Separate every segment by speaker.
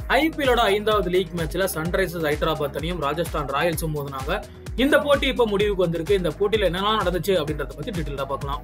Speaker 1: ஐபிஎலோட ஐந்தாவது லீக் மேட்ச்ல சன்ரைசர்ஸ் ஹைதராபாத் அணியும் ராஜஸ்தான் ராயல்ஸும் மோதினாங்க இந்த போட்டி இப்ப முடிவுக்கு வந்திருக்கு இந்த போட்டியில என்னெல்லாம் நடந்துச்சு அப்படின்றத பத்தி டீட்டெயிலா பார்க்கலாம்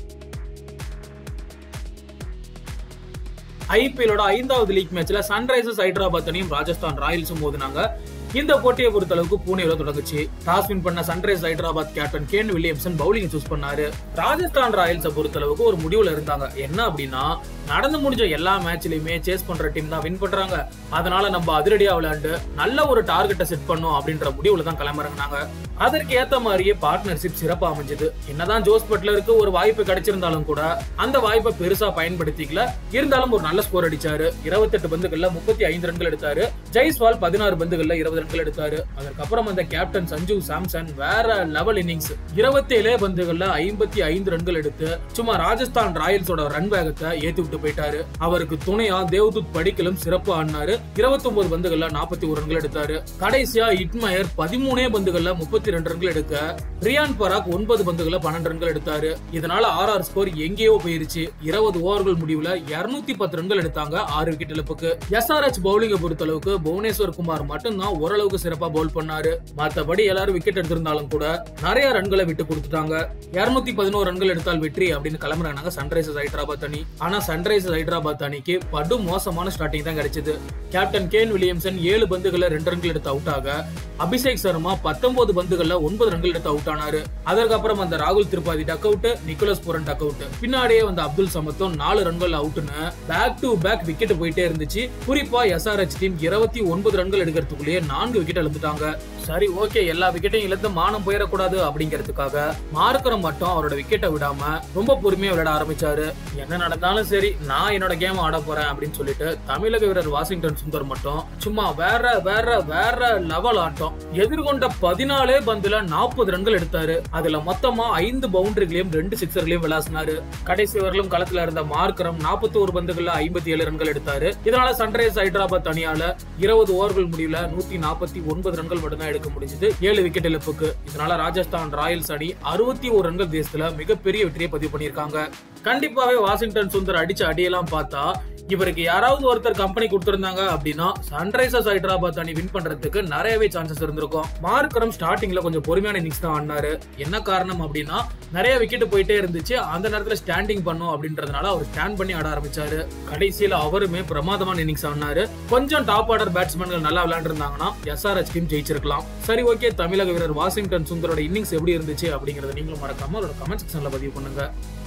Speaker 1: ஐபிஎலோட ஐந்தாவது லீக் மேட்ச்ல சன்ரைசர்ஸ் ஹைதராபாத் அணியும் ராஜஸ்தான் ராயல்ஸும் மோதினாங்க இந்த போட்டியை பொறுத்த அளவுக்கு பூனேல தொடங்குச்சு டாஸ் வின் பண்ண Sunrise Hyderabad captain Kane Williamson bowling choose பண்ணாரு ராஜஸ்தான் ராயல்ஸை பொறுத்த அளவுக்கு ஒரு முடிவுல இருந்தாங்க என்ன அப்படின்னா நடந்து முடிஞ்ச எல்லா மேட்ச்லயுமே சேஸ் பண்ற டீம் தான் வின் பண்றாங்க அதனால நம்ம அதிரடியா விளையாண்டு நல்ல ஒரு டார்கெட்டை செட் பண்ணும் அப்படின்ற முடிவுல தான் கிளம்புறாங்க அதற்கு ஏத்த மாதிரியே பார்ட்னர்ஷிப் சிறப்பா அமைஞ்சது என்னதான் ஜோஸ் பட்லருக்கு ஒரு வாய்ப்பு கிடைச்சிருந்தாலும் கூட அந்த வாய்ப்பை பெருசா பயன்படுத்திக்கல இருந்தாலும் ஒரு நல்ல ஸ்கோர் அடிச்சாரு இருபத்தெட்டு பந்துகள்ல முப்பத்தி ஐந்து ரன்கள் எடுத்தாரு ஜெய்ஸ்வால் பதினாறு பந்துகள்ல இருபது ரன்கள் எடுத்தாரு அதுக்கப்புறம் அந்த கேப்டன் சஞ்சு சாம்சன் வேற லெவல் இன்னிங்ஸ் இருபத்தேழே பந்துகள்ல ஐம்பத்தி ஐந்து ரன்கள் எடுத்து சும்மா ராஜஸ்தான் ராயல்ஸோட ரன் வேகத்தை ஏத்தி விட்டு போயிட்டாரு அவருக்கு துணையா தேவ்தூத் படிக்கலும் சிறப்பு ஆடினாரு இருபத்தி ஒன்பது பந்துகள்ல நாற்பத்தி ஒரு ரன்கள் எடுத்தாரு கடைசியா இட்மயர் பதிமூணே பந்துகள்ல முப்பத்தி ரெண்டு ரன்கள் எடுக்க ரியான் பராக் ஒன்பது பந்துகள்ல பன்னெண்டு ரன்கள் எடுத்தாரு இதனால ஆர் ஆர் ஸ்கோர் எங்கேயோ போயிருச்சு இருபது ஓவர்கள் முடிவுல இருநூத்தி பத்து ரன்கள் எடுத்தாங்க ஆறு விக்கெட் இழப்புக்கு எஸ்ஆர்எச் பவுலிங்கை பொறுத்த அளவுக்கு புவனேஸ்வர் குமார் மட்டும்தான் ஓரளவுக்கு சிறப்பா பவுல் பண்ணாரு மத்தபடி எல்லாரும் விக்கெட் எடுத்திருந்தாலும் கூட நிறைய ரன்களை விட்டு கொடுத்துட்டாங்க இருநூத்தி பதினோரு ரன்கள் எடுத்தால் வெற்றி அப்படின்னு கிளம்புறாங்க சன்ரைசர்ஸ் ஹைதராபாத் அணி ஆனா சன்ரைசர்ஸ் ஹைதராபாத் அணிக்கு படு மோசமான ஸ்டார்டிங் தான் கிடைச்சது கேப்டன் கேன் வில்லியம்சன் ஏழு பந்துகளை ரெண்டு ரன்கள் எடுத்து அவுட் ஆக அபிஷேக் சர்மா பத்தொன்பது பந்துகள்ல ஒன்பது ரன்கள் எடுத்து அவுட் ஆனாரு அதற்கப்புறம் அந்த ராகுல் Tripathi duck out Nicholas Pooran duck out பின்னாடியே வந்த அப்துல் சமத்தும் நாலு ரன்கள் அவுட்னு பேக் டு பேக் விக்கெட் போயிட்டே இருந்துச்சு குறிப்பா எஸ்ஆர்எச் டீம் இருபத்தி ஒன்பது ரன்கள் எடுக்கிறதுக்குள்ளேயே நான்கு விக்கெட் இழந்துட்டாங்க சரி ஓகே எல்லா விக்கெட்டையும் இழந்து மானம் போயிடக்கூடாது அப்படிங்கிறதுக்காக மார்க்கரம் மட்டும் அவரோட விக்கெட்டை விடாம ரொம்ப பொறுமையா விளையாட ஆரம்பிச்சாரு என்ன நடந்தாலும் சரி நான் என்னோட கேம் ஆட போறேன் அப்படின்னு சொல்லிட்டு தமிழக வீரர் வாஷிங்டன் சுந்தர் மட்டும் சும்மா வேற வேற வேற லெவல் ஆட்டம் எதிர்கொண்ட பதினாலே பந்துல நாற்பது ரன்கள் எடுத்தாரு அதுல மொத்தமா ஐந்து பவுண்டரிகளையும் ரெண்டு சிக்ஸர்களையும் விளாசினாரு கடைசி வரலும் களத்துல இருந்த மார்க்கரம் நாற்பத்தி ஒரு பந்துகள்ல ஐம்பத்தி ஏழு ரன்கள் எடுத்தாரு இதனால சன்ரைஸ் ஹைதராபாத் அணியால இருபது ஓவர்கள் முடிவுல நூத்தி நாற்பத்தி ஒன்பது ரன்கள் மட்டும்தான் எடுக்க முடிஞ்சது ஏழு விக்கெட் இழப்புக்கு இதனால ராஜஸ்தான் ராயல்ஸ் அணி அறுபத்தி ஒரு ரன்கள் தேசத்துல மிகப்பெரிய வெற்றியை பதிவு பண்ணியிருக்காங்க கண்டிப்பாவே வாஷிங்டன் சுந்தர் அடிச்ச அடியெல்லாம் பார்த்தா இவருக்கு யாராவது ஒருத்தர் கம்பெனி கொடுத்திருந்தாங்க அப்படின்னா சன்ரைசர்ஸ் ஹைதராபாத் அணி வின் பண்றதுக்கு நிறையவே சான்சஸ் இருந்திருக்கும் மார்க்கரம் ஸ்டார்டிங்ல கொஞ்சம் பொறுமையான இன்னிங்ஸ் தான் ஆடினாரு என்ன காரணம் அப்படின்னா நிறைய விக்கெட் போயிட்டே இருந்துச்சு அந்த நேரத்துல ஸ்டாண்டிங் பண்ணும் அப்படின்றதுனால அவர் ஸ்டாண்ட் பண்ணி ஆட ஆரம்பிச்சாரு கடைசியில அவருமே பிரமாதமான இன்னிங்ஸ் ஆடினாரு கொஞ்சம் டாப் ஆர்டர் பேட்ஸ்மேன்கள் நல்லா விளையாண்டுருந்தாங்கன்னா எஸ்ஆர்எச் டீம் ஜெயிச்சிருக்கலாம் சரி ஓகே தமிழக வீரர் வாஷிங்டன் சுந்தரோட இன்னிங்ஸ் எப்படி இருந்துச்சு அப்படிங்கறத நீங்களும் மறக்காம அவரோட கமெண்ட் செக்ஷன்ல பதிவு பண்ணுங்க